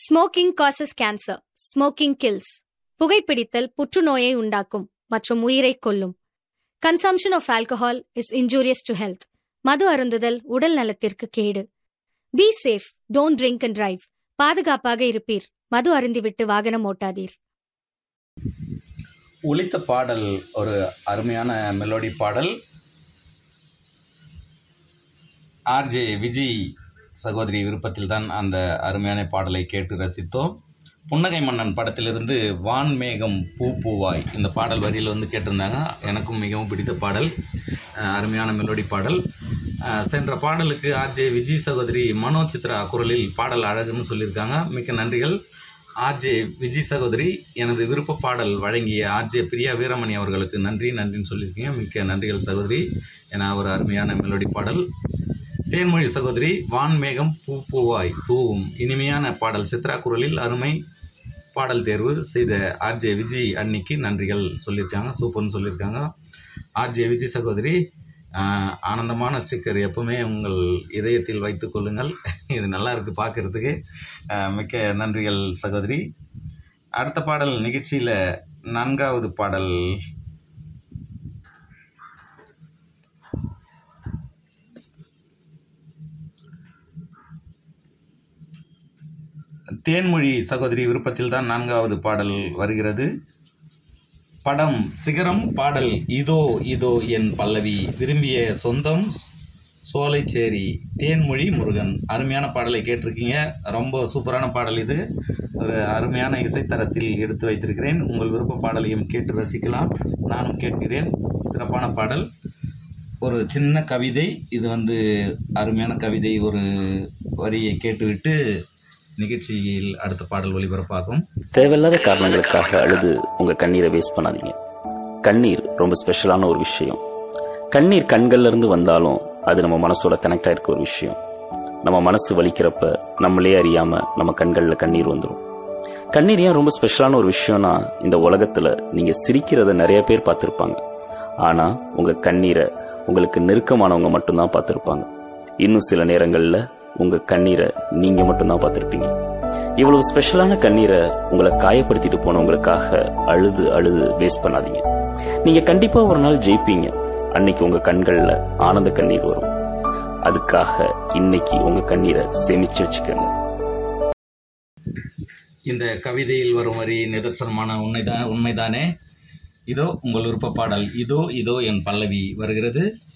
smoking causes cancer smoking kills புகைப்பிடித்தல் புற்றுநோயை உண்டாக்கும் மற்றும் உயிரை கொல்லும் consumption of alcohol is injurious to health மது அருந்துதல் உடல் நலத்திற்கு கேடு be safe don't drink and drive பாதுகாப்பாக இருப்பீர் மது அருந்திவிட்டு வாகனம் ஓட்டாதீர் ஒலித்த பாடல் ஒரு அருமையான மெலோடி பாடல் ஆர்ஜே விஜய் சகோதரி விருப்பத்தில் தான் அந்த அருமையான பாடலை கேட்டு ரசித்தோம் புன்னகை மன்னன் படத்திலிருந்து வான்மேகம் பூ பூவாய் இந்த பாடல் வரியில் வந்து கேட்டிருந்தாங்க எனக்கும் மிகவும் பிடித்த பாடல் அஹ் அருமையான மெலோடி பாடல் அஹ் சென்ற பாடலுக்கு ஆர்ஜே விஜய் சகோதரி மனோ சித்ரா குரலில் பாடல் அழகுன்னு சொல்லியிருக்காங்க மிக்க நன்றிகள் ஆர்ஜே விஜய் சகோதரி எனது விருப்ப பாடல் வழங்கிய ஆர்ஜே பிரியா வீரமணி அவர்களுக்கு நன்றி நன்றின்னு சொல்லியிருக்கீங்க மிக்க நன்றிகள் சகோதரி என ஒரு அருமையான மெலோடி பாடல் தேன்மொழி சகோதரி வான்மேகம் பூ பூவாய் பூவும் இனிமையான பாடல் சித்ரா குரலில் அருமை பாடல் தேர்வு செய்த ஆர்ஜே விஜய் அன்னிக்கு நன்றிகள் சொல்லியிருக்காங்க சூப்பர்னு சொல்லியிருக்காங்க ஆர்ஜே விஜய் சகோதரி ஆஹ், ஆனந்தமான ஸ்டிக்கர் எப்பவுமே உங்கள் இதயத்தில் வைத்துக் கொள்ளுங்கள் இது நல்லா இருக்கு பார்க்கறதுக்கு ஆஹ், மிக்க நன்றிகள் சகோதரி அடுத்த பாடல் நிகழ்ச்சியில் நான்காவது பாடல் தேன்மொழி சகோதரி விருப்பத்தில் தான் நான்காவது பாடல் வருகிறது படம் சிகரம் பாடல் இதோ இதோ என் பல்லவி விரும்பிய சொந்தம் சோலைச்சேரி தேன்மொழி முருகன் அருமையான பாடலை கேட்டிருக்கீங்க ரொம்ப சூப்பரான பாடல் இது ஒரு அருமையான இசைத்தரத்தில் எடுத்து வைத்திருக்கிறேன் உங்கள் விருப்ப பாடலையும் கேட்டு ரசிக்கலாம் நானும் கேட்கிறேன் சிறப்பான பாடல் ஒரு சின்ன கவிதை இது வந்து அருமையான கவிதை ஒரு வரியை கேட்டுவிட்டு நிகழ்ச்சியில் அடுத்த பாடல் ஒளிபரப்பாகும் தேவையில்லாத காரணங்களுக்காக அழுது உங்க கண்ணீரை வேஸ்ட் பண்ணாதீங்க கண்ணீர் ரொம்ப ஸ்பெஷலான ஒரு விஷயம் கண்ணீர் கண்கள்ல இருந்து வந்தாலும் அது நம்ம மனசோட கனெக்ட் ஆயிருக்க ஒரு விஷயம் நம்ம மனசு வலிக்கிறப்ப நம்மளே அறியாம நம்ம கண்கள்ல கண்ணீர் வந்துடும் கண்ணீர் ஏன் ரொம்ப ஸ்பெஷலான ஒரு விஷயம்னா இந்த உலகத்துல நீங்க சிரிக்கிறத நிறைய பேர் பார்த்திருப்பாங்க ஆனா உங்க கண்ணீரை உங்களுக்கு நெருக்கமானவங்க மட்டும்தான் பார்த்திருப்பாங்க இன்னும் சில நேரங்கள்ல உங்க கண்ணீரை நீங்க மட்டும்தான் பார்த்திருப்பீங்க இவ்வளவு ஸ்பெஷலான கண்ணீரை உங்களை காயப்படுத்திட்டு போனவங்களுக்காக அழுது அழுது வேஸ்ட் பண்ணாதீங்க நீங்க கண்டிப்பா ஒரு நாள் ஜெயிப்பீங்க அன்னைக்கு உங்க கண்கள்ல ஆனந்த கண்ணீர் வரும் அதுக்காக இன்னைக்கு உங்க கண்ணீரை சேமிச்சு வச்சுக்கோங்க இந்த கவிதையில் வரும் வரி நிதர்சனமான உண்மைதான் உண்மைதானே இதோ உங்கள் விருப்ப பாடல் இதோ இதோ என் பல்லவி வருகிறது